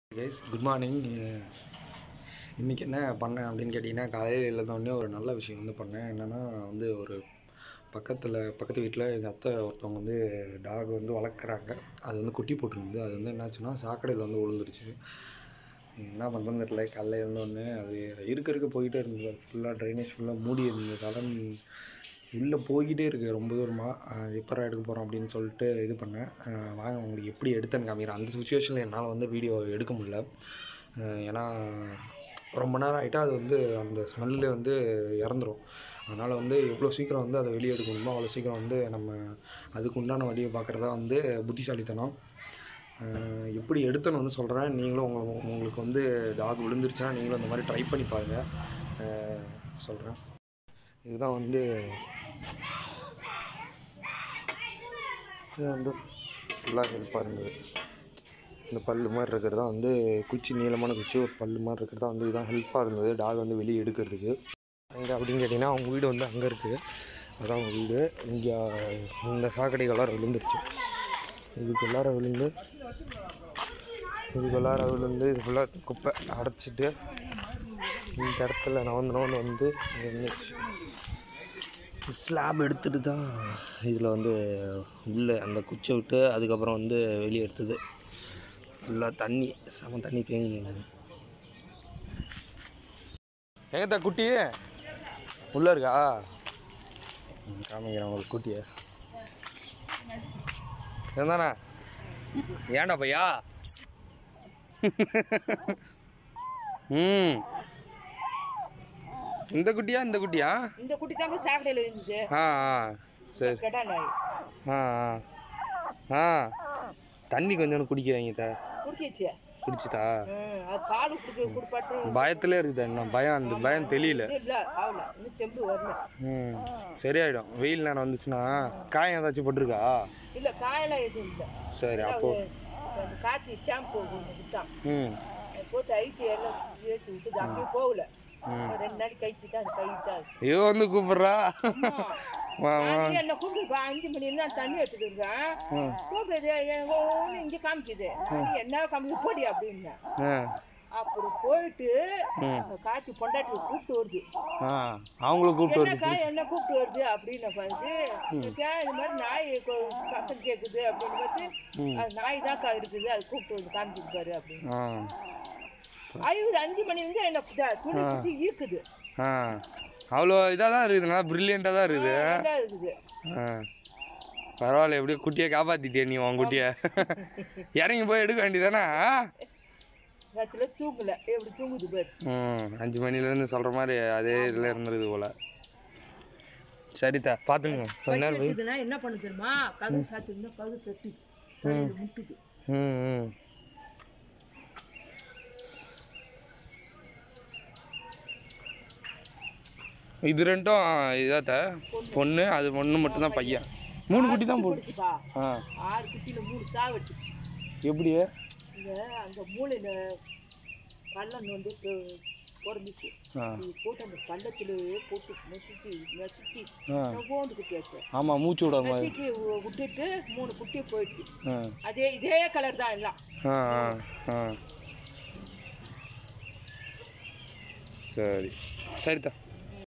Guys good morning இன்றைக்கி என்ன பண்ணேன் அப்படின்னு கேட்டிங்கன்னா காலையில் எழுந்தோடனே ஒரு நல்ல விஷயம் வந்து பண்ணேன் என்னென்னா வந்து ஒரு பக்கத்தில் பக்கத்து வீட்டில் எங்கள் அத்தை ஒருத்தவங்க வந்து டாக் வந்து வளர்க்குறாங்க அது வந்து குட்டி போட்டிருந்தது அது வந்து என்னாச்சுன்னா சாக்கடையில் வந்து விழுந்துருச்சு என்ன பண்ணுறதுன்னு தெரியல காலைல எழுந்தோடனே அது இருக்க இருக்க போயிட்டே இருந்தது ஃபுல்லாக ட்ரைனேஜ் ஃபுல்லாக மூடி இருந்ததால உள்ளே போய்கிட்டே இருக்குது ரொம்ப தூரமாக எப்பரா எடுக்க போகிறோம் அப்படின்னு சொல்லிட்டு இது பண்ணேன் அஹ் வாங்க உங்களுக்கு எப்படி எடுத்தேன்னு காமிக்கிறேன் அந்த சுச்சுவேஷனில் என்னால் வந்து வீடியோ எடுக்க முடியல அஹ் ஏன்னா ரொம்ப நேரம் ஆகிட்டா அது வந்து அந்த ஸ்மெல்லே வந்து இறந்துரும் அதனால் வந்து எவ்வளோ சீக்கிரம் வந்து அதை வெளியே எடுக்க முடியுமோ அவ்வளோ சீக்கிரம் வந்து நம்ம அதுக்கு உண்டான வழியை பார்க்குறதா வந்து புத்திசாலித்தனம் அஹ் எப்படி எடுத்தேன்னு வந்து சொல்கிறேன் நீங்களும் உங்க உங்களுக்கு வந்து டாக் விழுந்துருச்சுன்னா நீங்களும் அந்த மாதிரி ட்ரை பண்ணி பாருங்கள் சொல்கிறேன் இதுதான் வந்து இது வந்து ஃபுல்லாக ஹெல்ப்பாக இருந்தது இந்த பல்லு மாதிரி இருக்கிறது தான் வந்து குச்சி நீளமான குச்சி ஒரு பல்லு மாதிரி இருக்கிறது தான் வந்து இதுதான் ஹெல்ப்பாக இருந்தது டாக் வந்து வெளியே எடுக்கிறதுக்கு அங்கே அப்படின்னு கேட்டிங்கன்னா அவங்க வீடு வந்து அங்கே இருக்குது அதான் அவங்க வீடு இங்கே இந்த சாக்கடைகள்லாம் விழுந்துருச்சு இதுக்குள்ளார விழுந்து இதுக்குள்ளார விழுந்து இது ஃபுல்லாக குப்பை அடைச்சிட்டு இந்த இடத்துல நவந்து நவந்து வந்து இங்க இருந்துச்சு ஸ்லாப் எடுத்துட்டு தான் இதில் வந்து உள்ளே அந்த குச்சை விட்டு அதுக்கப்புறம் வந்து வெளியே எடுத்தது ஃபுல்லாக தண்ணி செம தண்ணி தேங்கி நின்னுது. எங்கத்தா குட்டி உள்ளே இருக்கா ம், காமிக்கிறேன் உங்களுக்கு குட்டியை இருந்தாண்ணா ஏன்டா பையா ம் இந்த குட்டியா இந்த குட்டியா இந்த குட்டி தான் போய் சாக்கடையில் இருந்துச்சு ஆ ஆ சரி கெட்டா நாய் ஆ ஆ ஆ தண்ணி கொஞ்சம் குடிக்க வைங்க குடிக்கிச்சு குடிச்சிட்டா ம், அது பால் குடிக்க குடிப்பாட்டு பயத்திலே இருக்குது இன்னும் பயம் அந்த பயம் தெரியல இது இல்லை ஆகல இன்னும் தெம்பு வரல ம் சரியாயிடும் வெயில் நேரம் வந்துச்சுன்னா காயம் ஏதாச்சும் போட்டிருக்கா இல்லை காயெல்லாம் எதுவும் இல்லை சரி அப்போ அந்த காய்ச்சி ஷாம்பு ஒன்று விட்டான் ம் அதை போட்டு ஐட்டி எல்லாம் ஏசி விட்டு அப்படியே போகல ரெண்டு நாளைக்கு கழிச்சு தான் அது கழிச்சு தான் ஐயோ வந்து கூப்பிட்றா வா வா நானே என்ன கூப்பிட்டு அஞ்சு மணி தான் தண்ணி எடுத்துட்டு இருக்கேன் கூப்பிடுது எனக்கு ஒன்று இங்கே காமிக்குது நான் என்ன காமிக்குது போடி அப்படின்னேன் ஆ அப்புறம் போயிட்டு காய்ச்சி பொண்டாட்டி கூப்பிட்டு வருது ஆ அவங்கள கூப்பிட்டு வருது என்னக்கா என்ன கூப்பிட்டு வருது அப்படின்னு பார்த்து "அக்கா, இந்த மாதிரி நாய் கொ- சத்தம் கேட்குது அப்படின்னு பார்த்து அது நாய் தான்க்கா இருக்குது அது கூப்பிட்டு வந்து காமிச்சிட்டு பாரு அப்படின்னு ஆ ஐந்து அஞ்சு மணிலேருந்து என்ன த- துணி பிடிச்சி ஈக்குது ஆ அவ்வளோ இதாக தான் இருக்குது நல்லா ப்ரில்லியண்ட்டாக தான் இருக்குது நல்லா இருக்குது ஆ பரவாயில்ல எப்படியோ குட்டியை காப்பாற்றிட்டிய நீ உன் குட்டியை இறங்கி போய் எடுக்க வேண்டியதானே நேரத்தில் தூங்கல எப்படி தூங்குது பாரு ம் அஞ்சு மணிலேருந்து சொல்கிற மாதிரி அதே இதில் இருந்துருது போல் சரிதா பார்த்துங்க கொஞ்ச நேரம் போய் இருக்குதுன்னா என்ன பண்ண தெரியுமா கதவு சாத்திருந்தா கதவு தட்டு தலையில முட்டுது ம் ம் இது ரெண்டும் இதாத்த பொண்ணு அது பொண்ணு மட்டும்தான் பையன் மூணு குட்டி தான் போடு போடுச்சுப்பா ஆ ஆறு குட்டியில் மூணு சாவு வச்சுச்சு எப்படி இந்த அந்த மூளையில் பள்ளம் வந்து பிறந்துச்சு ஆ இது போட்டு அந்த பள்ளத்துல போட்டு நசுக்கி நசுக்கி ஆ கோண்டு குட்டியாச்சு ஆமாம் மூச்சு விட மாதிரி நசுக்கி வு- விட்டுட்டு மூணு குட்டி போயிடுச்சு ஆ அதே இதே கலர் தான் எல்லாம் ஆ ஆ ஆ சரி சரிதா